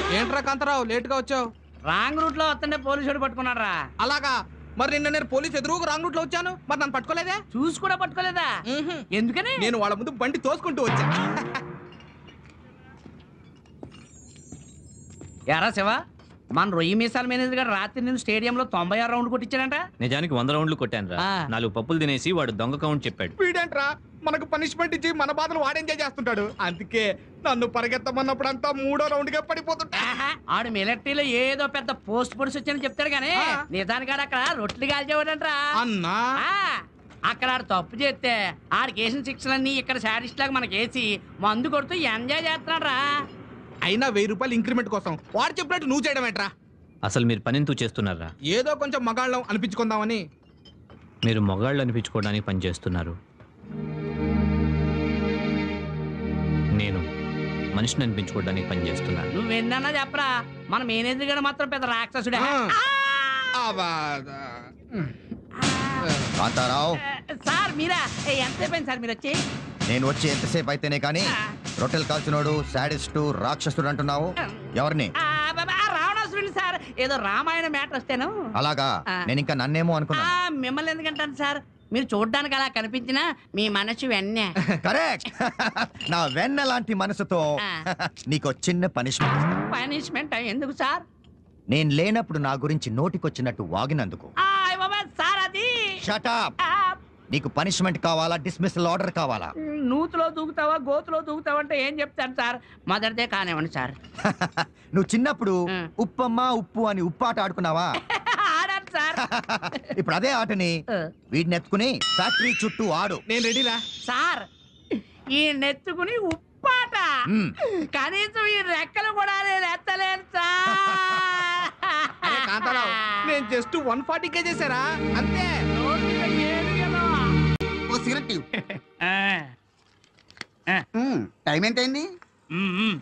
ఏంట్రా కాంతారావు లేట్ గా వచ్చావు రాంగ్ రూట్ లో వస్తుంటే పోలీసుడు పట్టుకున్నాడు రా అలాగా మరి నిన్న నేను పోలీస్ ఎదురుగా రాంగ్ రూట్ లో వచ్చాను మరి నన్ను పట్టుకోలేదే చూసి కూడా పట్టుకోలేదా మ్మ్హ్మ్. ఎందుకని నేను వాళ్ళ ముందు బండి తోసుకుంటూ వచ్చా ఎరా శివ మన రొయ్యి మీసాల మేనేజర్ గారు రాత్రి నేను స్టేడియంలో తొంభై ఆరు రౌండ్ కొట్టించాడంట నిజానికి వంద రౌండ్లు కొట్టాను రా ఆ. నాలుగు పప్పులు తినేసి వాడు దొంగ కౌంట్ చెప్పాడు వీడేంట్రా మనకు పనిష్మెంట్ ఇచ్చి మన బాధలు వాడు ఎంజాయ్ చేస్తుంటాడు అందుకే నన్ను పరిగెత్తమన్నప్పుడు అంతా మూడో రౌండ్ గా పడిపోతుంటా ఆహా, ఆడు మిలిటరీలో ఏదో పెద్ద పోస్ట్ పొడిచి వచ్చానని చెప్తాడు కానీ ఆ. నిజానికి ఆడు అక్కడ రొట్టెలు కాల్చేవాడంట్రా అన్నా ఆ, అక్కడ ఆడు తప్పు చేస్తే ఆడికి వేసిన శిక్షలన్నీ ఇక్కడ శాడిస్ట్ లాగా మనకి వేసి మందు కొడుతూ ఎంజాయ్ చేస్తున్నాడు రా అయినా వెయ్యి రూపాయలు ఇంక్రిమెంట్ కోసం వాడు చెప్పినట్టు నువ్వు చేయడం ఏంట్రా అసలు మీరు పని ఎందుకు చేస్తున్నారా ఏదో కొంచెం మగాళ్ళం అనిపించుకుందామని మీరు మొగాళ్ళు అనిపించుకోవడానికి పని చేస్తున్నారు నేను మనిషిని అనిపించుకోవడానికి పని చేస్తున్నాను నువ్వు ఎన్నన్నా చెప్పరా మన మేనేజర్ గారు మాత్రం పెద్ద రాక్షసుడే ఆ. ఆ! అబ్బా. కాంతారావు సార్ మీరా ఏ, ఎంతసేపు అయింది సార్ మీరు వచ్చి నేను వచ్చి ఎంతసేపు అయితేనే కానీ రొట్టెలు కాల్చినోడు సాడిస్టు రాక్షసుడు అంటున్నావు ఎవరిని ఆ, బాబా, ఆ, రావణాసురుడు సార్ ఏదో రామాయణ మ్యాటర్ వస్తేను అలాగా ఆ. నేను ఇంకా నన్నేమో ఆ, అనుకున్నా మిమ్మల్ని ఎందుకంటాను సార్ మీరు చూడ్డానికి అలా కనిపించినా మీ మనసు వెన్నే కరెక్ట్ నా వెన్న లాంటి మనసుతో ఆ. నీకు చిన్న పనిష్మెంట్ పనిష్మెంట్ ఎందుకు సార్ నేను లేనప్పుడు నా గురించి నోటికొచ్చినట్టు వాగినందుకు ఆ, బాబా సార్ అది షటప్ ఆ, నీకు పనిష్మెంట్ కావాలా డిస్మిసల్ ఆర్డర్ కావాలా నూతులో దూకుతావా గోతులో దూకుతావా అంటే ఏం చెప్తాను సార్ మొదటిదే కానివ్వండి సార్ నువ్వు చిన్నప్పుడు ఆ. ఉప్పమ్మ ఉప్పు అని ఉప్పాట ఆడుకున్నావా ఆడాను సార్ ఇప్పుడు అదే ఆటని ఆ, వీడిని ఎత్తుకుని ఫ్యాక్టరీ చుట్టూ ఆడు నేను రెడీరా సార్ ఈ నెత్తుకుని ఉప్పాట మ్మ్. కనీసం ఈ రెక్కలు కూడా నేను ఎత్తలేను సార్ అరే కాంతారావు నేను జస్ట్ వన్ ఫార్టీ కే చేశారా అంతే నోరు మీద ఏడు కదా. ఓ సిగరెట్ ఇవ్వు. ఆ, మ్మ్. టైం ఎంత అయింది ఉమ్, ఉమ్.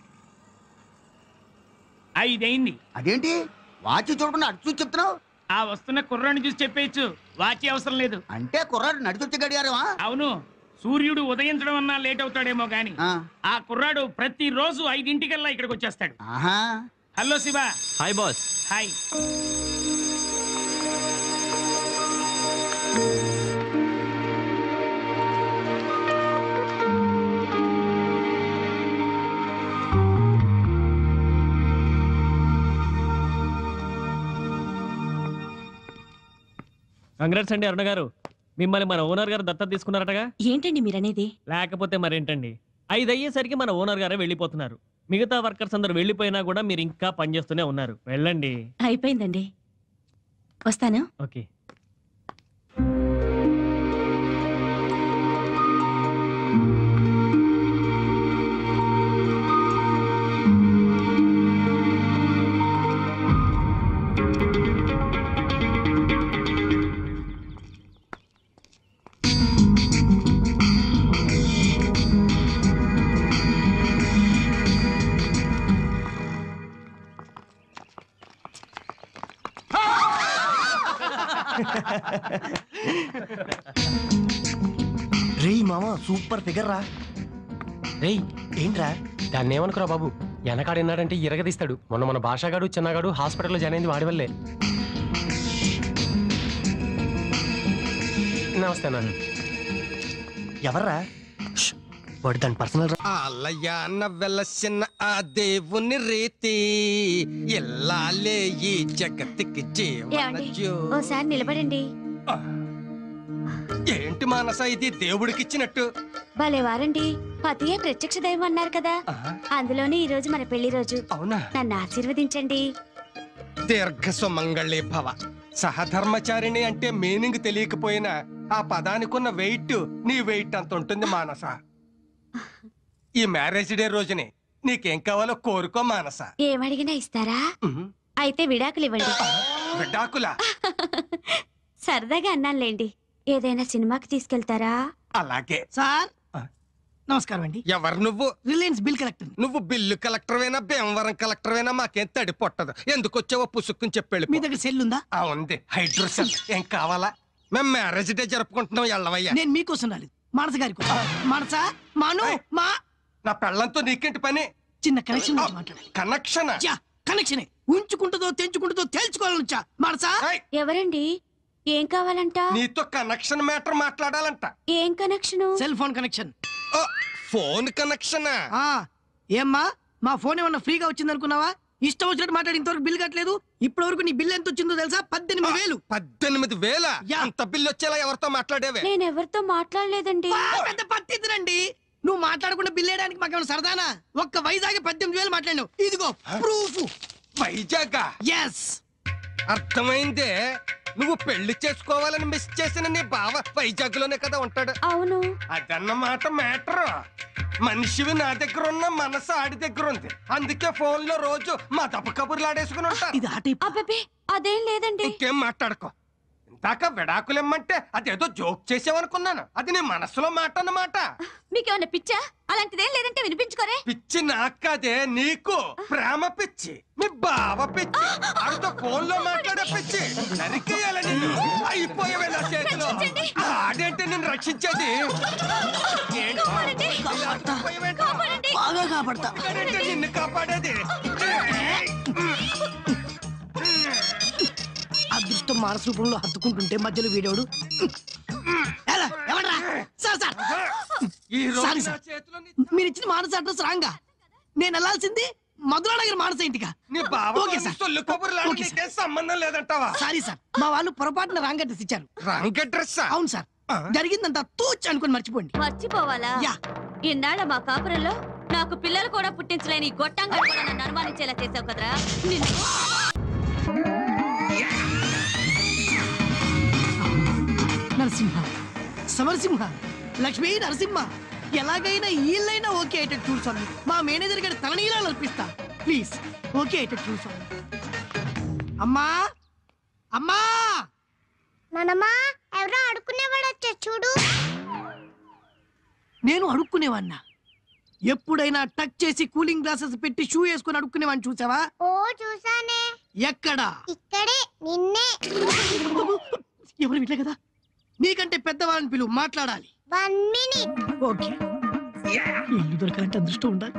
ఐదైంది అదేంటి వాచ్ చూడకుండా అటు చూసి చెప్తున్నావు ఆ వస్తున్న కుర్రాన్ని చూసి చెప్పేయచ్చు వాచి అవసరం లేదు అంటే కుర్రాడు నడిచొచ్చే గడియారమా అవును సూర్యుడు ఉదయించడం అన్నా లేట్ అవుతాడేమో గాని ఆ. ఆ కుర్రాడు ప్రతి రోజు ఐదింటికల్లా ఇక్కడికి వచ్చేస్తాడు ఆహా hello Shiva hi boss hi congrats అండి అరుణ గారు మిమ్మల్ని మన ఓనర్ గారు దత్తత తీసుకున్నారటగా ఏంటండి మీరనేది లేకపోతే మరేంటండి ఐదు అయ్యేసరికి మన ఓనర్ గారే వెళ్ళిపోతున్నారు మిగతా వర్కర్స్ అందరు వెళ్ళిపోయినా కూడా మీరు ఇంకా పనిచేస్తూనే ఉన్నారు వెళ్ళండి అయిపోయిందండి వస్తాను ఓకే రే మామ సూపర్ ఫిగర్ రా రేయ్ ఏంట్రా దాన్ని ఏమనుకురా బాబు వెనకాడిన్నాడంటే ఇరగదీస్తాడు మొన్న మన భాషగాడు చిన్నగాడు హాస్పిటల్లో జాయిన్ అయింది వాడి వల్లే నమస్తే నాన్న ఎవర్రా ష్, వాడు దాని పర్సనల్ రా అలయా నవ్వెలసిన ఆ దేవుని రీతి ఎల్లాలే ఈ జగతికి జీవన ఏమండి? జ్యో- ఓసారి నిలబడండి ఏంటి మానస ఇది దేవుడికిచ్చినట్టు భలే వారండి పతియే ప్రత్యక్ష దైవం అన్నారు కదా అందులోనే ఈ రోజు మన పెళ్లి రోజు అవునా నన్ను ఆశీర్వదించండి దీర్ఘ సుమంగళి భవ సహధర్మచారిణి అంటే మీనింగ్ తెలియకపోయినా ఆ పదానికున్న వెయిట్ నీ వెయిట్ అంత ఉంటుంది మానస ఈ మ్యారేజ్ డే రోజుని నీకేం కావాలో కోరుకో మానస ఏమడిగినా ఇస్తారా ఉహు. అయితే విడాకులు ఇవ్వండి విడాకులా సరదాగా అన్నానులేండి ఏదైనా సినిమాకి తీసుకెళ్తారా అలాగే సార్ ఆ. నమస్కారం అండి ఎవరు నువ్వు రిలయన్స్ బిల్ కలెక్టర్ నువ్వు బిల్లు కలెక్టర్వేనా భీమవరం కలెక్టర్వేనా మాకేం తడి పొట్టదు ఎందుకు వచ్చావో పుసుక్కుని చెప్పాడు మీ దగ్గర సెల్ ఉందా ఆ ఉంది హైడ్రోసెల్ ఏం కావాలా మేము మ్యారేజ్ డే జరుపుకుంటున్నాం ఎల్లవయ్యా నేను మీకోసం రాలేదు మనస గారి కోసం మనస మాను మా నా పెళ్ళంతో నీకేంటి పని చిన్న కనెక్షన్ నుంచి మాట్లాడాలి కనెక్షన్ యా కనెక్షనే ఉంచుకుంటుందో తెంచుకుంటుందో తేల్చుకోవాలనుచా మనసా ఎవరండి ఏం కావాలంట నీతో కనెక్షన్ మ్యాటర్ మాట్లాడాలంట ఏం connection cell phone connection phone connection ఆ ఏమ్మా మా ఫోన్ ఏమన్నా ఫ్రీగా వచ్చింది అనుకున్నావా ఇష్టం వచ్చినట్టు మాట్లాడి ఇంతవరకు బిల్ కట్టలేదు ఇప్పటి వరకు నీ బిల్ ఎంత వచ్చిందో తెలుసా పద్దెనిమిది వేలు పద్దెనిమిది వేల అంత బిల్లు వచ్చేలా ఎవరితో మాట్లాడేవే నేను ఎవరితో మాట్లాడలేదండి ఆ, పెద్ద పట్టిద్దురండి నువ్వు మాట్లాడకుండా బిల్ వేయడానికి మాకేమైనా సరదానా ఒక్క వైజాగ్ పద్దెనిమిది వేలు మాట్లాడినావు ఇదిగో ప్రూఫ్ వైజాగ్ ఎస్ అర్థమైందే నువ్వు పెళ్లి చేసుకోవాలని మిస్ చేసిన నీ బావ వైజాగ్ లోనే కదా ఉంటాడు అవును అదన్నమాట మ్యాటర్ మనిషివి నా దగ్గర ఉన్న మనసు ఆడి దగ్గర ఉంది అందుకే ఫోన్ లో రోజు మా దప్ప కబుర్లు ఆడేసుకుని ఉంటారు ఇది ఆటే అబ్బే అదేం లేదండి ఇంకేం మాట్లాడుకో ఇందాక విడాకులిమ్మంటే అదేదో జోక్ చేసావనుకున్నాను అది నీ మనసులో మాట అన్నమాట మీకేమన్నా పిచ్చా అలాంటిదేం లేదంటే వినిపించుకోరే పిచ్చి నాకు కాదే నీకు ప్రేమ పిచ్చి మీ బావ పిచ్చి ఆడితో ఫోన్ లో మాట్లాడే పిచ్చి నరికేయాల నిన్ను అయిపోయావే నా చేతిలో ఆడేంటి నిన్ను రక్షించేది ఏంటో? ఇలా అయిపోయావేంటో? బాగా కాపాడతా ఆడేంటి నిన్ను కాపాడేది అదృష్టం మానస రూపంలో హత్తుకుంటుంటే మధ్యలో వీడోడు ఎలా? ఎవడ్రా? సార్ సార్ ఈ రోజు సారీ నా సార్ చేతిలో నీ- మీరు ఇచ్చిన మానస అడ్రస్ రాంగా నేను వెళ్ళాల్సింది మధురా నగర్ మానస ఇంటికా నీ బావ ఓకే సార్ సొల్లు కబుర్లు ఆడి ఓకే సార్. నీకేం సంబంధం లేదంటావా సారీ సార్ మా వాళ్ళు పొరపాటున రాంగ్ అడ్రస్ ఇచ్చారు రాంగ్ అడ్రస్ అవును సార్ జరిగిందంతా తూచ్ అనుకుని మర్చిపోండి మర్చిపోవాలా యా ఇన్నాళ్ళ మా కాపురంలో నాకు పిల్లలు కూడా పుట్టించలేని ఈ గొట్టంగా కూడా నన్ను అనుమానించేలా చేసావు కదరా నిన్ను నరసింహ సమరసింహ లక్ష్మీ నరసింహ ఎలాగైనా ఈళ్ళైనా ఓకే అయ్యేటట్టు చూడు స్వామి మా మేనేజర్ గారి తలనీలాలు అర్పిస్తా ప్లీజ్ ఓకే అయ్యేటట్టు చూడు స్వామి అమ్మా అమ్మా నానమ్మా ఎవరో అడుక్కునేవాడు వచ్చా చూడు నేను అడుక్కునేవాడినా ఎప్పుడైనా టచ్ చేసి కూలింగ్ గ్లాసెస్ పెట్టి షూ వేసుకొని అడుక్కునేవాడిని చూసావా ఓ చూసానే ఎక్కడా ఇక్కడే నిన్నే ఎవరు ఇట్లే కదా నీకంటే పెద్దవాళ్ళని పిలువు మాట్లాడాలి వన్ మినిట్ ఓకే ఇల్లు దొరకాలంటే అదృష్టం ఉండాలి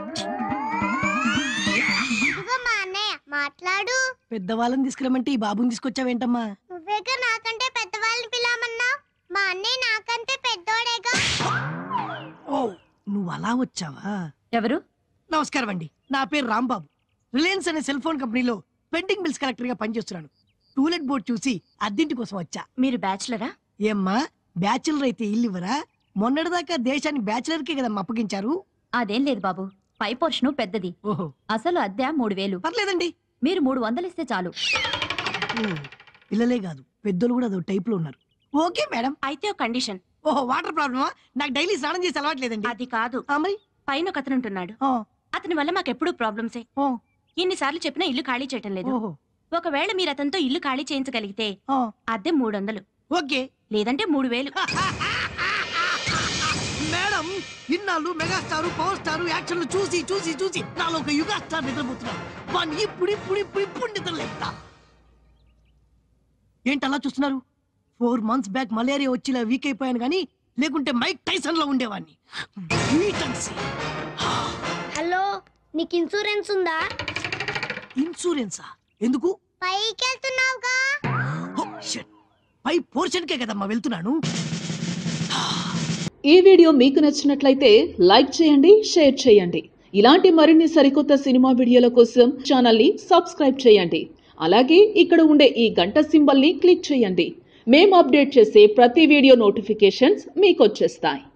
ఇదిగో మా అన్నయ్య మాట్లాడు పెద్దవాళ్ళని తీసుకురమ్మంటే ఈ బాబుని తీసుకొచ్చావేంటమ్మా నువ్వేగా నాకంటే పెద్దవాళ్ళని పిలవమన్నావు మా అన్నయ్య నాకంటే పెద్దోడేగా ఓ నువ్వు అలా వచ్చావా ఎవరు నమస్కారం అండి నా పేరు రాంబాబు రిలయన్స్ అనే సెల్ ఫోన్ కంపెనీలో పెండింగ్ బిల్స్ కలెక్టర్ గా పనిచేస్తున్నాను టూలెట్ బోర్డ్ చూసి అద్దెంటి కోసం వచ్చా మీరు బ్యాచులరా ఏమ్మా బ్యాచులర్ అయితే ఇల్లు ఇవ్వరా మొన్నటిదాకా దేశాన్ని బ్యాచులర్ కే కదా అప్పగించారు అదేం లేదు బాబు పై పోర్షను పెద్దది ఓహో అసలు అద్దె మూడు వేలు పర్లేదండి మీరు మూడు వందలు ఇస్తే చాలు ఓ, పిల్లలే కాదు పెద్దలు కూడా అదో టైప్ లో ఉన్నారు ఓకే మేడం అయితే ఒక కండిషన్ ఓహో వాటర్ ప్రాబ్లమా నాకు డైలీ స్నానం చేసి అలవాట్లేదండి అది కాదు ఆ, మరి పైన ఒక అతను ఉంటున్నాడు ఆ, అతని వల్ల మాకు ఎప్పుడూ ప్రాబ్లమ్సే ఆ, ఇన్నిసార్లు చెప్పినా ఇల్లు ఖాళీ చేయటం లేదు ఓహో ఒకవేళ మీరు అతనితో ఇల్లు ఖాళీ చేయించగలిగితే ఆ, అద్దె మూడు వందలు ఓకే లేదంటే మూడు వేలు మేడం ఇన్నాళ్ళు మెగాస్టార్ పవర్ స్టార్ యాక్షన్లు చూసి చూసి చూసి నాలో ఒక యుగా స్టార్ నిద్రపోతున్నాడు వాడిని ఇప్పుడు ఇప్పుడు ఇప్పుడు ఇప్పుడు నిద్రలేపుతా ఏంటి అలా చూస్తున్నారు ఫోర్ మంత్స్ బ్యాక్ మలేరియా వచ్చి ఇలా వీక్ అయిపోయాను కానీ లేకుంటే మైక్ టైసన్ లో ఉండేవాడిని Wait and see. హలో నీకు ఇన్సూరెన్స్ ఉందా ఇన్సూరెన్సా ఎందుకు పైకి వెళ్తున్నావుగా Oh, shit. పై పోర్షన్ కే కదమ్మా వెళ్తున్నాను ఈ వీడియో మీకు నచ్చినట్లయితే లైక్ చేయండి షేర్ చేయండి ఇలాంటి మరిన్ని సరికొత్త సినిమా వీడియోల కోసం ఛానల్ని సబ్స్క్రైబ్ చేయండి అలాగే ఇక్కడ ఉండే ఈ గంట సింబల్ని క్లిక్ చేయండి మేము అప్డేట్ చేసే ప్రతి వీడియో నోటిఫికేషన్స్ మీకు వచ్చేస్తాయి